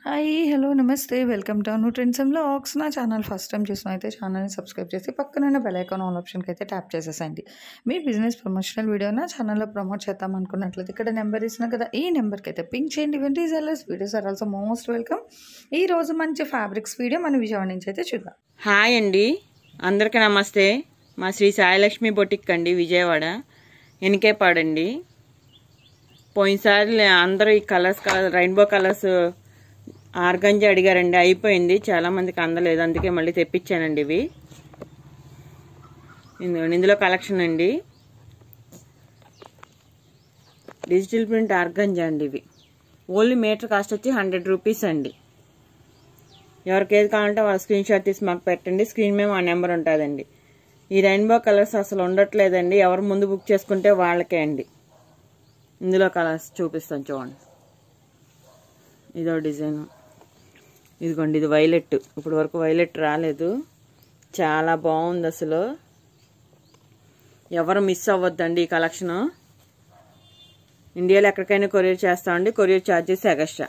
Hi hello నమస్తే welcome to Anu ట్రెండ్సంలో ఆక్స్ నా ఛానల్ ఫస్ట్ టైం చూసిన అయితే ఛానల్ని సబ్స్క్రైబ్ చేసి పక్కన బెల్ ఐకాన్ ఆల్ ఆప్షన్కి అయితే ట్యాప్ చేసేసండి మీ బిజినెస్ ప్రమోషనల్ వీడియో నా ఛానల్లో ప్రమోట్ చేద్దాం అనుకున్నట్లయితే ఇక్కడ నెంబర్ ఇస్తున్నా కదా ఈ నెంబర్కి అయితే పింక్ చేయండి even resellers videos are also most welcome ఈ రోజు మంచి ఫ్యాబ్రిక్స్ వీడియో మన విజయవాడ నుంచి అయితే చూద్దాం హాయ్ అండి అందరికీ నమస్తే మా శ్రీ సాయిలక్ష్మి బొటిక్ అండి విజయవాడ ఎనికేపాడండి పోయినసారి లే- అందరూ ఈ colours colour rainbow colours organza అడిగారండి అయిపోయింది చాలా మందికి అందలేదు అందుకే మళ్ళీ తెప్పించానండి ఇవి ఇందు- ఇందులో కలెక్షన్ అండి డిజిటల్ ప్రింట్ ఆర్గంజా అండి ఇవి ఓన్లీ మీటర్ కాస్ట్ వచ్చి హండ్రెడ్ రూపీస్ అండి ఎవరికి ఏది కావాలంటే వాళ్ళ స్క్రీన్ షాట్ తీసి మాకు పెట్టండి స్క్రీన్ మీద మా నెంబర్ ఉంటుందండి ఈ రెయిన్బో కలర్స్ అసలు ఉండట్లేదండి ఎవరు ముందు బుక్ చేసుకుంటే వాళ్ళకే అండి ఇందులో కలర్స్ చూపిస్తాను చూడండి ఇదో డిజైన్ ఇదిగోండి ఇది వైలెట్ ఇప్పుడు వరకు వైలెట్ రాలేదు చాలా బాగుంది అసలు ఎవరు మిస్ అవ్వద్దండి ఈ కలెక్షన్ ఇండియాలో ఎక్కడికైనా కొరియర్ చేస్తామండి కొరియర్ ఛార్జెస్ ఎగస్ట్రా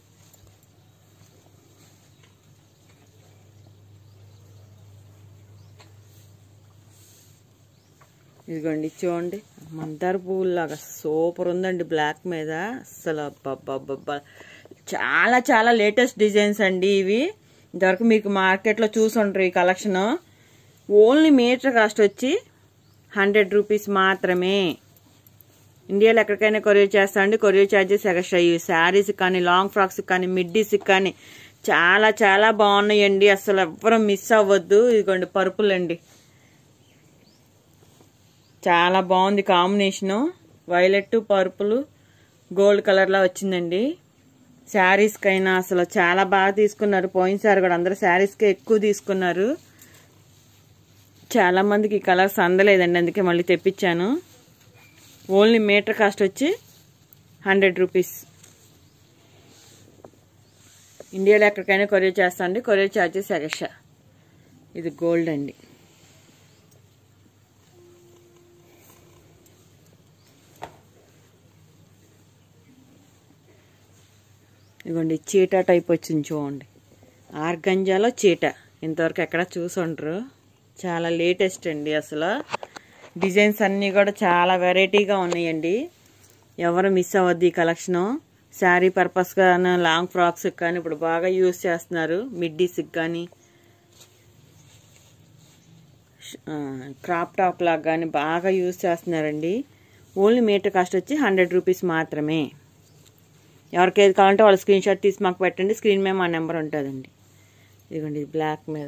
ఇదిగోండి చూడండి మందార పువ్వులాగా సూపర్ ఉందండి బ్లాక్ మీద అసలు అబ్బబ్బబ్బబ్బా చాలా చాలా లేటెస్ట్ డిజైన్స్ అండి ఇవి ఇంతవరకు మీకు మార్కెట్లో చూసుంటారు ఈ కలెక్షన్ ఓన్లీ మీటర్ కాస్ట్ వచ్చి హండ్రెడ్ రూపీస్ మాత్రమే ఇండియాలో ఎక్కడికైనా కొరియర్ చేస్తా అండి కొరియర్ ఛార్జెస్ ఎక్స్ట్రా ఈ శారీస్ కానీ లాంగ్ ఫ్రాక్స్ కానీ మిడ్డీస్ కానీ చాలా చాలా బాగున్నాయండి అసలు ఎవ్వరూ మిస్ అవ్వద్దు ఇదిగోండి పరుపులు అండి చాలా బాగుంది కాంబినేషను వైలెట్ పర్పుల్ గోల్డ్ కలర్లా వచ్చిందండి శారీస్కైనా అసలు చాలా బాగా తీసుకున్నారు పోయినసారి కూడా అందరూ శారీస్కే ఎక్కువ తీసుకున్నారు చాలా మందికి ఈ కలర్స్ అందలేదండి అందుకే మళ్ళీ తెప్పించాను ఓన్లీ మీటర్ కాస్ట్ వచ్చి హండ్రెడ్ రూపీస్ ఇండియాలో ఎక్కడికైనా కొరియర్ చేస్తా అండి కొరియర్ ఛార్జెస్ ఎగస్ట్రా ఇది గోల్డ్ అండి ఇదిగోండి చీట టైప్ వచ్చింది చూడండి ఆర్గంజాలో చీట ఇంతవరకు ఎక్కడ చూసుంటారు చాలా లేటెస్ట్ అండి అసలు డిజైన్స్ అన్నీ కూడా చాలా వెరైటీగా ఉన్నాయండి ఎవరు మిస్ అవ్వద్దు ఈ కలెక్షను శారీ పర్పస్గా లాంగ్ ఫ్రాక్స్కి కానీ ఇప్పుడు బాగా యూస్ చేస్తున్నారు మిడ్డీస్కి కానీ క్రాప్ టాప్ లాగా కానీ బాగా యూస్ చేస్తున్నారండి ఓన్లీ మీటర్ కాస్ట్ వచ్చి హండ్రెడ్ రూపీస్ మాత్రమే ఎవరికి ఏది కావాలంటే వాళ్ళ స్క్రీన్ షాట్ తీసి మాకు పెట్టండి స్క్రీన్ మీద మా నెంబర్ ఉంటుందండి ఇదిగోండి ఇది బ్లాక్ మీద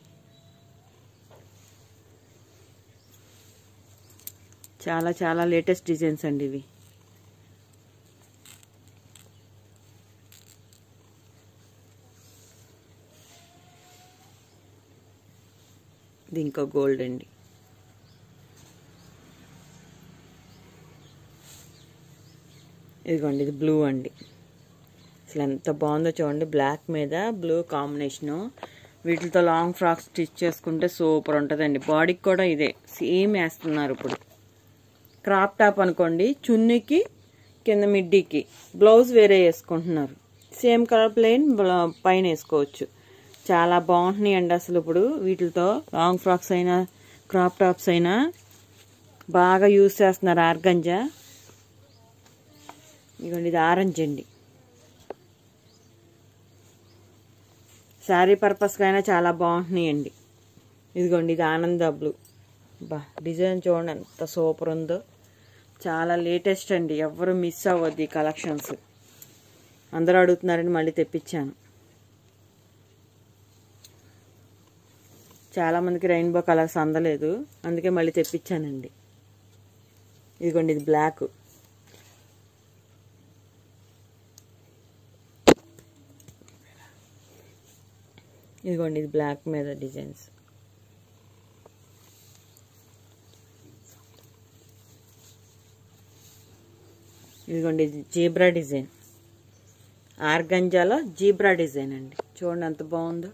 చాలా చాలా లేటెస్ట్ డిజైన్స్ అండి ఇవి ఇది ఇంకో గోల్డ్ అండి ఇదిగోండి ఇది బ్లూ అండి అసలు ఎంత బాగుందో చూడండి బ్లాక్ మీద బ్లూ కాంబినేషను వీటితో లాంగ్ ఫ్రాక్స్ స్టిచ్ చేసుకుంటే సూపర్ ఉంటుందండి బాడీకి కూడా ఇదే సేమ్ వేస్తున్నారు ఇప్పుడు క్రాప్ టాప్ అనుకోండి చున్నీకి కింద మిడ్డీకి బ్లౌజ్ వేరే వేసుకుంటున్నారు సేమ్ కలర్ ప్లెయిన్ పైన వేసుకోవచ్చు చాలా బాగుంటున్నాయి అండి అసలు ఇప్పుడు వీటితో లాంగ్ ఫ్రాక్స్ అయినా క్రాప్ టాప్స్ అయినా బాగా యూస్ చేస్తున్నారు ఆర్గంజా ఇదిగోండి ఇది ఆరెంజ్ అండి శారీ పర్పస్గా అయినా చాలా బాగుంటున్నాయండి ఇదిగోండి ఇది ఆనంద బ్లూ బా డిజైన్ చూడండి ఎంత సూపర్ ఉందో చాలా లేటెస్ట్ అండి ఎవరు మిస్ అవ్వద్దు ఈ కలెక్షన్స్ అందరూ అడుగుతున్నారని మళ్ళీ తెప్పించాను చాలామందికి రెయిన్బో కలర్స్ అందలేదు అందుకే మళ్ళీ తెప్పించానండి ఇదిగోండి ఇది బ్లాక్ ఇదిగోండి ఇది బ్లాక్ మీద డిజైన్స్ ఇదిగోండి ఇది జీబ్రా డిజైన్ ఆర్గంజాలో జీబ్రా డిజైన్ అండి చూడండి ఎంత బాగుందో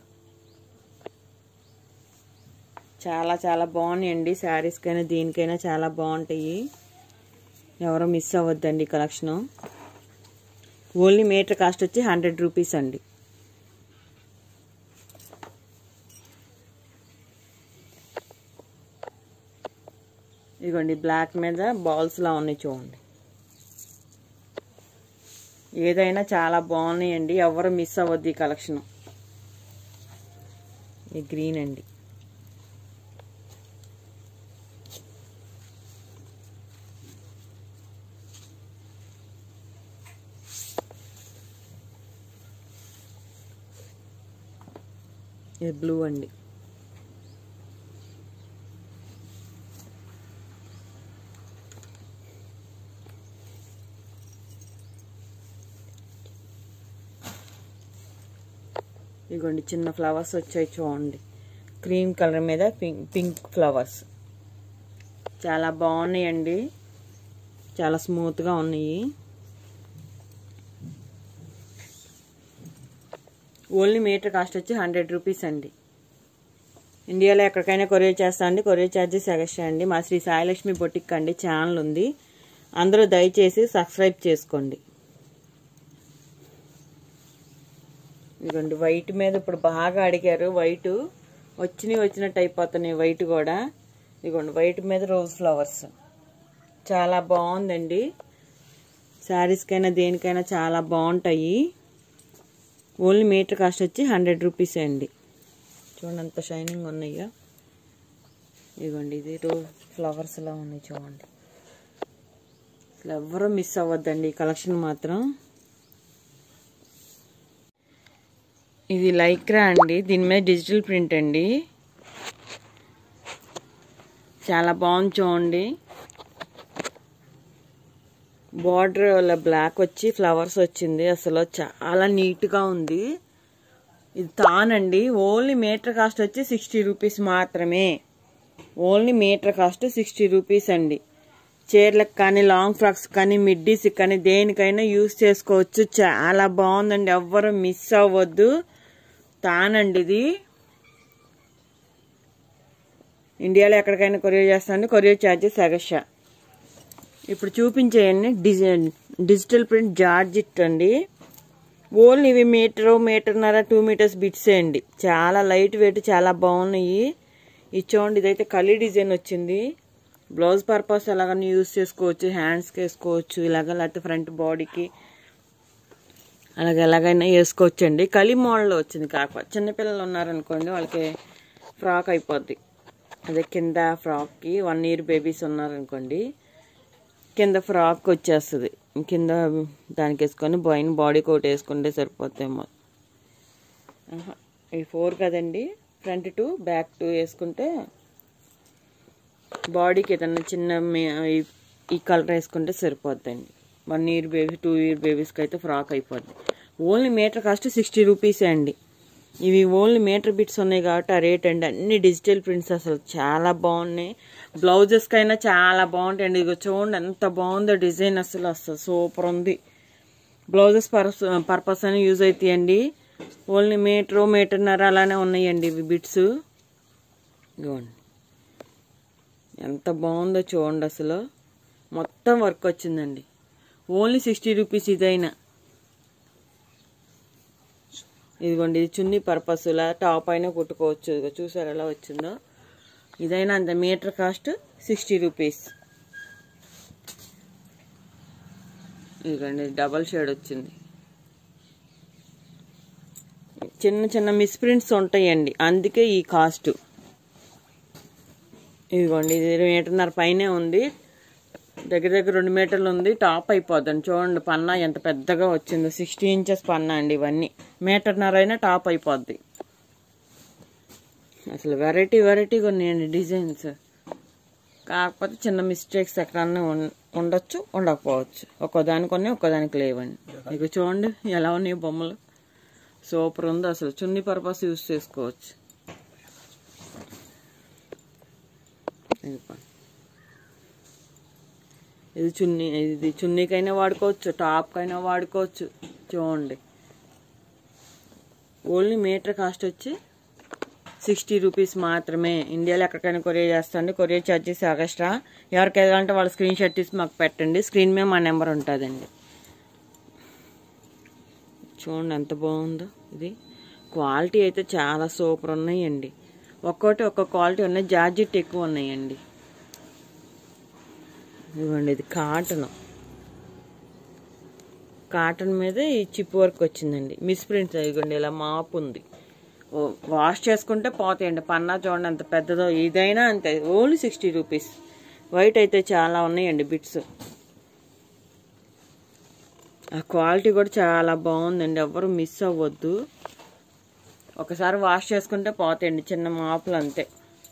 చాలా చాలా బాగున్నాయండి శారీస్కైనా దీనికైనా చాలా బాగుంటాయి ఎవరో మిస్ అవ్వద్దండి కలెక్షను ఓన్లీ మీటర్ కాస్ట్ వచ్చి హండ్రెడ్ రూపీస్ అండి ఇదిగోండి బ్లాక్ మీద బాల్స్లా ఉన్నాయి చూడండి ఏదైనా చాలా బాగున్నాయండి ఎవరు మిస్ అవ్వద్దు ఈ కలెక్షన్ ఈ గ్రీన్ అండి ఇది బ్లూ అండి ఇదిగోండి చిన్న ఫ్లవర్స్ వచ్చాయి చూడండి క్రీమ్ కలర్ మీద పింక్ పింక్ ఫ్లవర్స్ చాలా బాగున్నాయండి చాలా స్మూత్గా ఉన్నాయి ఓన్లీ మీటర్ కాస్ట్ వచ్చి హండ్రెడ్ రూపీస్ అండి ఇండియాలో ఎక్కడికైనా కొరియర్ చేస్తా అండి కొరియర్ ఛార్జెస్ ఎగస్ట్రా అండి మా శ్రీ సాయిలక్ష్మి బొటిక్ అండి ఛానల్ ఉంది అందరూ దయచేసి సబ్స్క్రైబ్ చేసుకోండి ఇదిగోండి వైట్ మీద ఇప్పుడు బాగా అడిగారు వైట్ వచ్చినవి వచ్చినట్టు అయిపోతున్నాయి వైట్ కూడా ఇదిగోండి వైట్ మీద రోజ్ ఫ్లవర్స్ చాలా బాగుందండి శారీస్కైనా దేనికైనా చాలా బాగుంటాయి ఓన్లీ మీటర్ కాస్ట్ వచ్చి హండ్రెడ్ రూపీస్ అండి చూడండి అంత షైనింగ్ ఉన్నాయో ఇదిగోండి ఇది రోజ్ ఫ్లవర్స్ లా ఉన్నాయి చూడండి అసలు ఎవరూ మిస్ అవ్వద్దండి ఈ కలెక్షన్ మాత్రం ఇది లైక్రా అండి దీని మీద డిజిటల్ ప్రింట్ అండి చాలా బాగుంది చూడండి బార్డర్ వల్ల బ్లాక్ వచ్చి ఫ్లవర్స్ వచ్చింది అసలు చాలా నీట్గా ఉంది ఇది తానండి ఓన్లీ మీటర్ కాస్ట్ వచ్చి సిక్స్టీ రూపీస్ మాత్రమే only metre cost sixty rupees అండి చీరలకు కానీ లాంగ్ ఫ్రాక్స్ కానీ మిడ్డీస్కి కానీ దేనికైనా యూస్ చేసుకోవచ్చు చాలా బాగుందండి ఎవ్వరు మిస్ అవ్వద్దు తానండి ఇది ఇండియాలో ఎక్కడికైనా కొరియర్ చేస్తానండి కొరియర్ ఛార్జెస్ ఎగస్ట్రా ఇప్పుడు చూపించేయండి డిజైన్ డిజిటల్ ప్రింట్ జార్జిట్ అండి ఓన్లీ ఇవి మీటర్ మీటర్న్నర టూ మీటర్స్ బిట్స్ అండి చాలా లైట్ వెయిట్ చాలా బాగున్నాయి ఇది చూడండి ఇదైతే కలీ డిజైన్ వచ్చింది బ్లౌజ్ పర్పస్ ఎలాగని యూస్ చేసుకోవచ్చు హ్యాండ్స్కి వేసుకోవచ్చు ఇలాగ లేకపోతే ఫ్రంట్ బాడీకి అలాగ ఎలాగైనా వేసుకోవచ్చు అండి కలి మోడల్ వచ్చింది కాకపోతే చిన్నపిల్లలు ఉన్నారనుకోండి వాళ్ళకి ఫ్రాక్ అయిపోద్ది అదే కింద ఫ్రాక్కి వన్ ఇయర్ బేబీస్ ఉన్నారనుకోండి కింద ఫ్రాక్ వచ్చేస్తుంది కింద దానికి వేసుకొని పైన బాడీ కోట్ వేసుకుంటే సరిపోతేమో ఆహా, ఈ ఫోర్ కదండి ఫ్రంట్ టూ బ్యాక్ టూ వేసుకుంటే బాడీకి ఏదన్నా చిన్న మే- ఈ- ఈ కలర్ వేసుకుంటే సరిపోద్దండి one year baby two year బేబీస్కి అయితే ఫ్రాక్ అయిపోద్ది ఓన్లీ మీటర్ కాస్ట్ సిక్స్టీ రూపీసే అండి ఇవి ఓన్లీ మీటర్ బిట్స్ ఉన్నాయి కాబట్టి ఆ రేట్ అండి అన్ని డిజిటల్ ప్రింట్స్ అసలు చాలా బాగున్నాయి బ్లౌజెస్కి అయినా చాలా బాగుంటాయండి ఇదిగో చూడండి ఎంత బాగుందో డిజైన్ అసలు అసలు సూపర్ ఉంది బ్లౌజెస్ పర్పస్ పర్పస్ అని యూజ్ అవుతాయండి ఓన్లీ మీటర్ మీటర్న్నర అలానే ఉన్నాయండి ఇవి బిట్స్ ఇదిగోండి ఎంత బాగుందో చూడండి అసలు మొత్తం వర్క్ వచ్చిందండి ఓన్లీ సిక్స్టీ రూపీస్ ఇదైనా ఇదిగోండి ఇది చున్నీ పర్పస్ ఇలా టాప్ అయినా కుట్టుకోవచ్చు ఇదిగో చూసారు ఎలా వచ్చిందో ఇదైనా అంత మీటర్ కాస్ట్ సిక్స్టీ రూపీస్ ఇదిగోండి డబల్ షేడ్ వచ్చింది చిన్న చిన్న మిస్ప్రింట్స్ ఉంటాయండి అందుకే ఈ కాస్ట్ ఇదిగోండి ఇది మీటర్న్నర పైనే ఉంది దగ్గర దగ్గర రెండు మీటర్లు ఉంది టాప్ అయిపోద్దండి చూడండి పన్నా ఎంత పెద్దగా వచ్చిందో సిక్స్టీ ఇంచెస్ పన్నా అండి ఇవన్నీ మీటర్న్నర అయినా టాప్ అయిపోద్ది అసలు వెరైటీ వెరైటీగా ఉన్నాయండి డిజైన్స్ కాకపోతే చిన్న మిస్టేక్స్ ఎక్కడన్నా ఉన్- ఉండొచ్చు ఉండకపోవచ్చు ఒక్కోదానికి ఉన్నాయి ఒక్కోదానికి లేవండి ఇక చూడండి ఎలా ఉన్నాయి బొమ్మలు సూపర్ ఉంది అసలు చున్నీ పర్పస్ యూస్ చేసుకోవచ్చు ఇదిగోండి. ఇది చున్నీ ఇది చున్నీకైనా వాడుకోవచ్చు టాప్కైనా వాడుకోవచ్చు చూడండి ఓన్లీ మీటర్ కాస్ట్ వచ్చి సిక్స్టీ రూపీస్ మాత్రమే ఇండియాలో ఎక్కడికైనా కొరియర్ చేస్తాండి కొరియర్ ఛార్జెస్ ఎక్స్ట్రా ఎవరికి కావాలంటే వాళ్ళ స్క్రీన్ షాట్ తీసి మాకు పెట్టండి స్క్రీన్ మీద మా నెంబర్ ఉంటుందండి చూడండి ఎంత బాగుందో ఇది క్వాలిటీ అయితే చాలా సూపర్ ఉన్నాయండి ఒక్కోటి ఒక్కో క్వాలిటీ ఉన్నాయి జార్జెట్ ఎక్కువ ఉన్నాయండి ఇదిగోండి ఇది కాటన్ కాటన్ మీద ఈ చిప్ వర్క్ వచ్చిందండి మిస్ ప్రింట్స్ ఇదిగోండి ఇలా మాపు ఉంది ఓ, వాష్ చేసుకుంటే పోతాయండి పన్నా చూడండి ఎంత పెద్దదో ఇదైనా అంతే ఓన్లీ సిక్స్టీ రూపీస్ వైట్ అయితే చాలా ఉన్నాయండి బిట్స్ ఆ క్వాలిటీ కూడా చాలా బాగుందండి ఎవ్వరు మిస్ అవ్వద్దు ఒకసారి వాష్ చేసుకుంటే పోతాయండి చిన్న మాపులు అంతే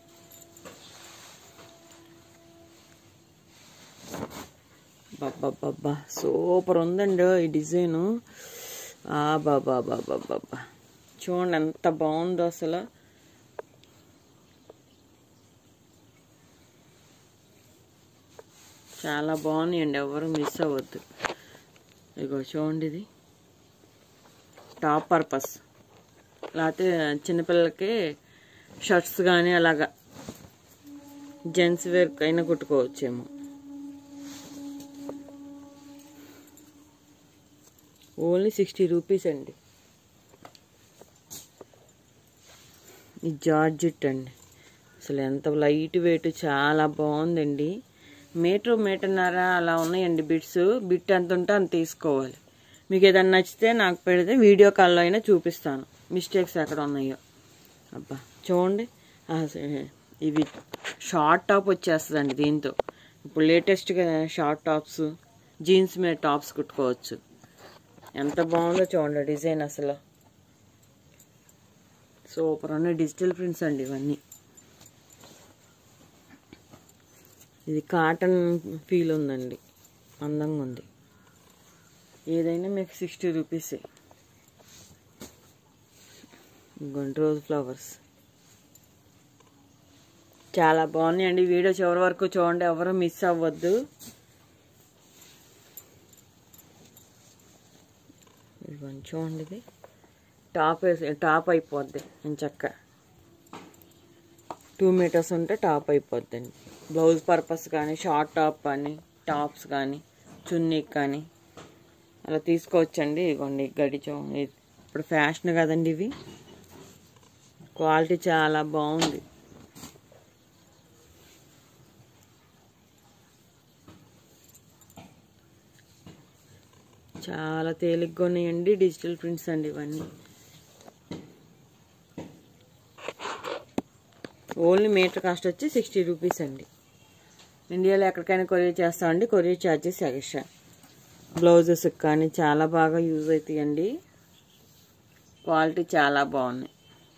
బాబా సూపర్ ఉందండి ఈ డిజైను ఆ బాబా బాబా బాబా చూడండి ఎంత బాగుందో అసలు చాలా బాగున్నాయండి ఎవరు మిస్ అవ్వద్దు ఇగో చూడండి ఇది టాప్ పర్పస్ లేకపోతే చిన్నపిల్లలకి షర్ట్స్ కానీ అలాగా జెంట్స్ వేర్ అయినా కుట్టుకోవచ్చేమో ఓన్లీ సిక్స్టీ రూపీస్ అండి ఈ జార్జెట్ అండి అసలు ఎంత లైట్ వెయిట్ చాలా బాగుందండి మీటర్ మీటర్న్నర అలా ఉన్నాయండి బిట్స్ బిట్ ఎంత ఉంటే అంత తీసుకోవాలి మీకు ఏదన్నా నచ్చితే నాకు పెడితే వీడియో కాల్లో అయినా చూపిస్తాను మిస్టేక్స్ ఎక్కడ ఉన్నాయో అబ్బా చూడండి అసలు ఇవి షార్ట్ టాప్ వచ్చేస్తుందండి దీంతో ఇప్పుడు లేటెస్ట్గా షార్ట్ టాప్స్ జీన్స్ మీద టాప్స్ కుట్టుకోవచ్చు ఎంత బాగుందో చూడండి డిజైన్ అసలు సూపర్ అన్న డిజిటల్ ప్రింట్స్ అండి ఇవన్నీ ఇది కాటన్ ఫీల్ ఉందండి అందంగా ఉంది ఏదైనా మీకు సిక్స్టీ రూపీసే ఇంకోండి రోజ్ ఫ్లవర్స్ చాలా బాగున్నాయండి వీడియో చివరి వరకు చూడండి ఎవరు మిస్ అవ్వద్దు ఇదిగోండి చూడండి ఇది టాప్ వేసి టాప్ అయిపోద్ది చక్క టూ మీటర్స్ ఉంటే టాప్ అయిపోద్దండి బ్లౌజ్ పర్పస్ కానీ షార్ట్ టాప్ కానీ టాప్స్ కానీ చున్నీకి కానీ అలా తీసుకోవచ్చండి ఇదిగోండి ఈ గడి చూ ఇది ఇప్పుడు ఫ్యాషన్ కదండి ఇవి క్వాలిటీ చాలా బాగుంది చాలా తేలిగ్గా ఉన్నాయండి డిజిటల్ ప్రింట్స్ అండి ఇవన్నీ ఓన్లీ మీటర్ కాస్ట్ వచ్చి సిక్స్టీ రూపీస్ అండి ఇండియాలో ఎక్కడికైనా కొరియర్ చేస్తామండి కొరియర్ ఛార్జెస్ ఎక్స్ట్రా బ్లౌజెస్ కానీ చాలా బాగా యూజ్ అవుతాయండి క్వాలిటీ చాలా బాగున్నాయి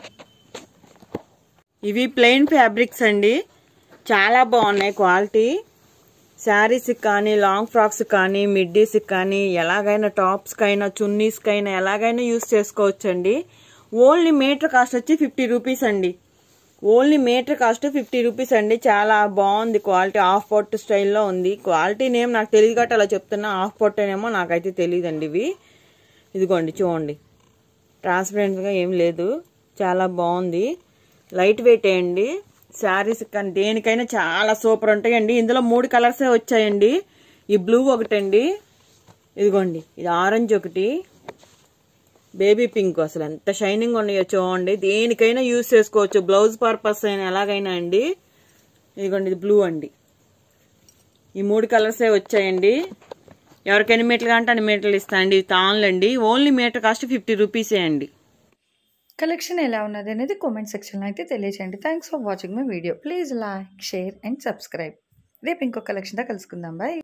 ఇవి ప్లెయిన్ ఫ్యాబ్రిక్స్ అండి చాలా బాగున్నాయి క్వాలిటీ శారీస్కి కానీ లాంగ్ ఫ్రాక్స్ కానీ మిడ్డీస్కి కానీ ఎలాగైనా టాప్స్కి అయినా చున్నీస్కి అయినా ఎలాగైనా యూస్ చేసుకోవచ్చండి ఓన్లీ మీటర్ కాస్ట్ వచ్చి ఫిఫ్టీ రూపీస్ అండి only metre cost fifty rupees అండి చాలా బాగుంది క్వాలిటీ హాఫ్ పొట్ స్టైల్లో ఉంది క్వాలిటీ నేమ్ నాకు తెలియదు కాబట్టి అలా చెప్తున్నా హాఫ్ పొట్టేనేమో నాకైతే తెలియదండి ఇవి ఇదిగోండి చూడండి ట్రాన్స్పరెంట్గా ఏం లేదు చాలా బాగుంది లైట్ వెయిట్ అండి శారీస్ కానీ దేనికైనా చాలా సూపర్ ఉంటాయండి ఇందులో మూడు కలర్సే వచ్చాయండి ఈ బ్లూ ఒకటండి ఇదిగోండి ఇది ఆరెంజ్ ఒకటి బేబీ పింక్ అసలు ఎంత షైనింగ్ ఉన్నాయో చూడండి దేనికైనా యూజ్ చేసుకోవచ్చు బ్లౌజ్ పర్పస్ అయినా ఎలాగైనా అండి ఇదిగోండి ఇది బ్లూ అండి ఈ మూడు కలర్సే వచ్చాయండి ఎవరికి ఎన్ని మీటర్లు అంటే అన్ని మీటర్లు ఇస్తా అండి ఇది తాన్లండి ఓన్లీ మీటర్ కాస్ట్ ఫిఫ్టీ రూపీసే అండి కలెక్షన్ ఎలా ఉన్నది అనేది కామెంట్ సెక్షన్లో అయితే తెలియచేయండి thanks for watching my video please like share and subscribe రేపు ఇంకో కలెక్షన్తో కలుసుకుందాం బాయ్